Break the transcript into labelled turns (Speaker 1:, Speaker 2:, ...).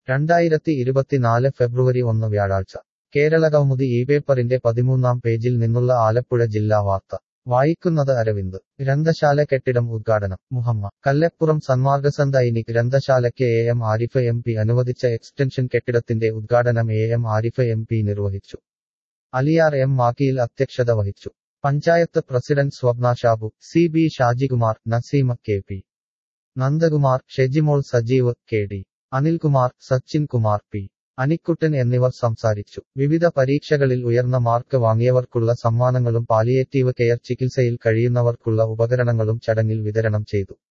Speaker 1: രണ്ടായിരത്തി ഇരുപത്തിനാല് ഫെബ്രുവരി ഒന്ന് വ്യാഴാഴ്ച കേരളകൗമുദി ഈ പേപ്പറിന്റെ പതിമൂന്നാം പേജിൽ നിന്നുള്ള ആലപ്പുഴ ജില്ലാ വാർത്ത വായിക്കുന്നത് അരവിന്ദ് ഗ്രന്ഥശാല കെട്ടിടം ഉദ്ഘാടനം മുഹമ്മ കല്ലപ്പുറം സന്മാർഗസന്തായിനി ഗ്രന്ഥശാലയ്ക്ക് A M Arif M P അനുവദിച്ച എക്സ്റ്റൻഷൻ കെട്ടിടത്തിന്റെ ഉദ്ഘാടനം A M Arif M P നിർവഹിച്ചു അലിയാർ എം മാക്കിയിൽ അധ്യക്ഷത വഹിച്ചു panchayat president Swapna Shabu C B Shajikumar Naseema K P Nandakumar Shejimol Sajeev K D Anilkumar Sachin Kumar P Anikuttan എന്നിവർ സംസാരിച്ചു വിവിധ പരീക്ഷകളിൽ ഉയർന്ന മാർക്ക് വാങ്ങിയവർക്കുള്ള സമ്മാനങ്ങളും പാലിയേറ്റീവ് കെയർ ചികിത്സയിൽ കഴിയുന്നവർക്കുള്ള ഉപകരണങ്ങളും ചടങ്ങിൽ വിതരണം ചെയ്തു